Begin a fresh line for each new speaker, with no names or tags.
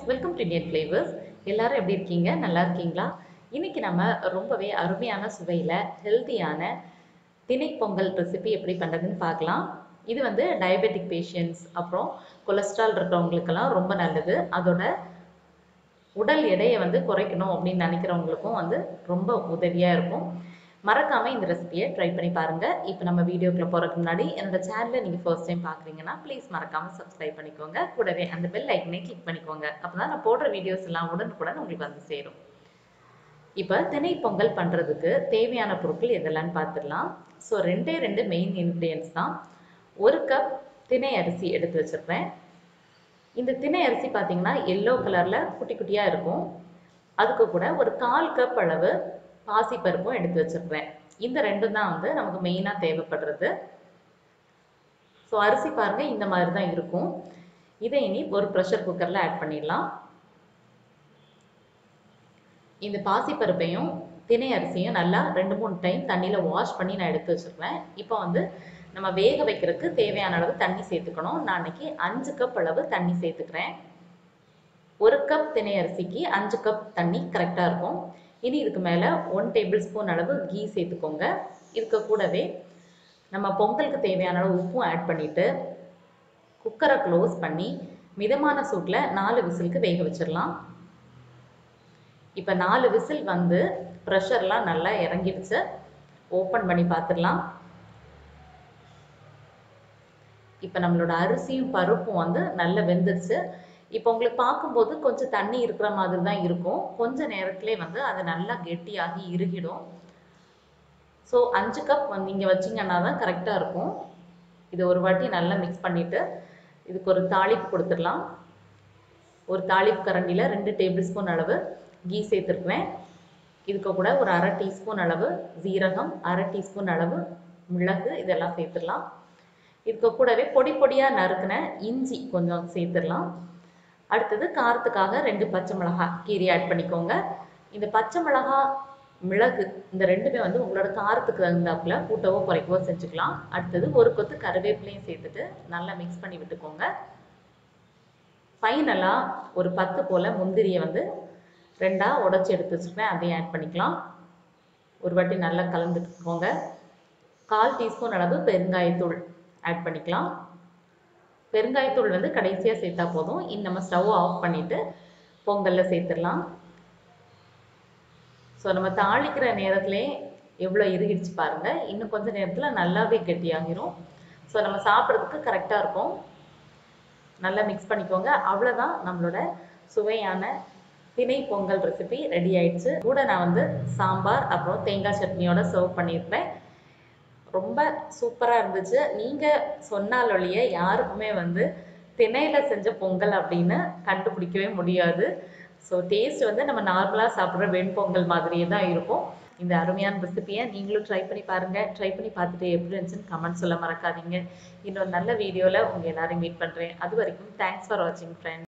welcome to Indian flavours எல்லாரும் எப்படி இருக்கீங்க நல்லா இருக்கீங்களா இன்னைக்கு நம்ம ரொம்பவே அருமையான சுவையில் ஹெல்த்தியான திணை பொங்கல் ரெசிபி எப்படி பண்ணுறதுன்னு பார்க்கலாம் இது வந்து டயபெட்டிக் பேஷண்ட்ஸ் அப்புறம் கொலஸ்ட்ரால் இருக்கிறவங்களுக்கெல்லாம் ரொம்ப நல்லது அதோட உடல் எடையை வந்து குறைக்கணும் அப்படின்னு நினைக்கிறவங்களுக்கும் வந்து ரொம்ப உதவியாக இருக்கும் மறக்காம இந்த ரெசிபியை ட்ரை பண்ணி பாருங்க இப்போ நம்ம வீடியோக்குள்ள போறதுக்கு முன்னாடி என்னோட சேனலை நீங்க ஃபர்ஸ்ட் டைம் பாக்குறீங்கன்னா ப்ளீஸ் மறக்காம சப்ஸ்கிரைப் பண்ணிக்கோங்க கூடவே அந்த பெல் ஐக்கனே கிளிக் பண்ணிக்கோங்க அப்பதான் நான் போடுற வீடியோஸ் எல்லாம் உடனுக்குடன் உங்களுக்கு வந்து சேரும் இப்போ திணை பொங்கல் பண்றதுக்கு தேவையான பொருட்கள் எதெல்லாம் பார்த்துடலாம் ஸோ ரெண்டே ரெண்டு மெயின் இன்க்ரீடியன்ஸ் தான் ஒரு கப் திணை அரிசி எடுத்து வச்சிருக்கேன் இந்த திணை அரிசி பார்த்தீங்கன்னா எல்லோ கலரில் குட்டி குட்டியாக இருக்கும் அதுக்கு கூட ஒரு கால் கப் அளவு பாசிப்பருப்பும் எடுத்து வச்சிருக்கிறேன் இந்த ரெண்டும் தான் வந்து நமக்கு மெயினாக தேவைப்படுறது ஸோ அரிசி பாருங்க இந்த மாதிரி தான் இருக்கும் இதை இனி ஒரு ப்ரெஷர் குக்கரில் ஆட் பண்ணிடலாம் இந்த பாசிப்பருப்பையும் திணை அரிசியும் நல்லா ரெண்டு மூணு டைம் தண்ணியில் வாஷ் பண்ணி நான் எடுத்து வச்சிருக்கேன் இப்போ வந்து நம்ம வேக வைக்கிறதுக்கு தேவையான அளவு தண்ணி சேர்த்துக்கணும் நான் அன்னைக்கு அஞ்சு கப் அளவு தண்ணி சேர்த்துக்கிறேன் ஒரு கப் திணை அரிசிக்கு அஞ்சு கப் தண்ணி கரெக்டாக இருக்கும் இனி இதுக்கு மேலே ஒன் டேபிள் ஸ்பூன் அளவு கீ சேர்த்துக்கோங்க இதுக்கு கூடவே நம்ம பொங்கலுக்கு தேவையான அளவு உப்பும் ஆட் பண்ணிவிட்டு குக்கரை க்ளோஸ் பண்ணி மிதமான சூட்டில் நாலு விசிலுக்கு வேக வச்சிடலாம் இப்போ நாலு விசில் வந்து ப்ரெஷர்லாம் நல்லா இறங்கிடுச்சு ஓப்பன் பண்ணி பார்த்துடலாம் இப்போ நம்மளோட அரிசியும் பருப்பும் வந்து நல்லா வெந்துருச்சு இப்போ உங்களுக்கு பார்க்கும்போது கொஞ்சம் தண்ணி இருக்கிற மாதிரி தான் இருக்கும் கொஞ்ச நேரத்திலே வந்து அது நல்லா கெட்டியாகி இறுகிடும் ஸோ அஞ்சு கப் நீங்கள் வச்சிங்கன்னா தான் கரெக்டாக இருக்கும் இது ஒரு வாட்டி நல்லா மிக்ஸ் பண்ணிவிட்டு இதுக்கு ஒரு தாளிப்பு கொடுத்துடலாம் ஒரு தாளிப்பு கரண்டியில் ரெண்டு டேபிள் ஸ்பூன் அளவு கீ சேர்த்துருக்குறேன் இதுக்கு கூட ஒரு அரை டீஸ்பூன் அளவு ஜீரகம் அரை டீஸ்பூன் அளவு மிளகு இதெல்லாம் சேர்த்துடலாம் இதுக்கு கூடவே பொடி பொடியாக நறுக்கின இஞ்சி கொஞ்சம் சேர்த்துடலாம் அடுத்தது காரத்துக்காக ரெண்டு பச்சை மிளகாய் கீரி ஆட் பண்ணிக்கோங்க இந்த பச்சை மிளகாய் மிளகு இந்த ரெண்டுமே வந்து உங்களோட காரத்துக்கு தகுந்தாப்புல கூட்டவோ குறைக்கவோ செஞ்சுக்கலாம் அடுத்தது ஒரு கொத்து கருவேப்பிலையும் சேர்த்துட்டு நல்லா மிக்ஸ் பண்ணி விட்டுக்கோங்க ஃபைனலாக ஒரு பத்து போல் முந்திரியை வந்து ரெண்டாக உடச்சி எடுத்து வச்சுருக்கேன் அதையும் ஆட் பண்ணிக்கலாம் ஒரு வாட்டி நல்லா கலந்துக்கோங்க கால் டீஸ்பூன் அளவு பெருங்காயத்தூள் ஆட் பண்ணிக்கலாம் பெருங்காயத்தூள் வந்து கடைசியாக சேர்த்தா போதும் இந்த நம்ம ஸ்டவ் ஆஃப் பண்ணிவிட்டு பொங்கலில் சேர்த்துடலாம் ஸோ நம்ம தாளிக்கிற நேரத்துலே எவ்வளோ இறுகிடுச்சு பாருங்கள் இன்னும் கொஞ்சம் நேரத்தில் நல்லாவே கெட்டியாகிரும் ஸோ நம்ம சாப்பிட்றதுக்கு கரெக்டாக இருக்கும் நல்லா மிக்ஸ் பண்ணிக்கோங்க அவ்வளோதான் நம்மளோட சுவையான திணை பொங்கல் ரெசிபி ரெடி ஆயிடுச்சு கூட நான் வந்து சாம்பார் அப்புறம் தேங்காய் சட்னியோட சர்வ் பண்ணியிருப்பேன் ரொம்ப சூப்பராக இருந்துச்சு நீங்கள் சொன்னால் ஒழிய யாருக்குமே வந்து திணையில் செஞ்ச பொங்கல் அப்படின்னு கண்டுபிடிக்கவே முடியாது ஸோ டேஸ்ட் வந்து நம்ம நார்மலாக சாப்பிட்ற வெண்பொங்கல் மாதிரியே தான் இருக்கும் இந்த அருமையான ரெசிபியை நீங்களும் ட்ரை பண்ணி பாருங்கள் ட்ரை பண்ணி பார்த்துட்டு எப்படி இருந்துச்சுன்னு கமெண்ட் சொல்ல மறக்காதீங்க இன்னொரு நல்ல வீடியோவில் உங்கள் எல்லாரையும் மீட் பண்ணுறேன் அது வரைக்கும் தேங்க்ஸ் ஃபார் வாட்சிங் ஃப்ரெண்ட்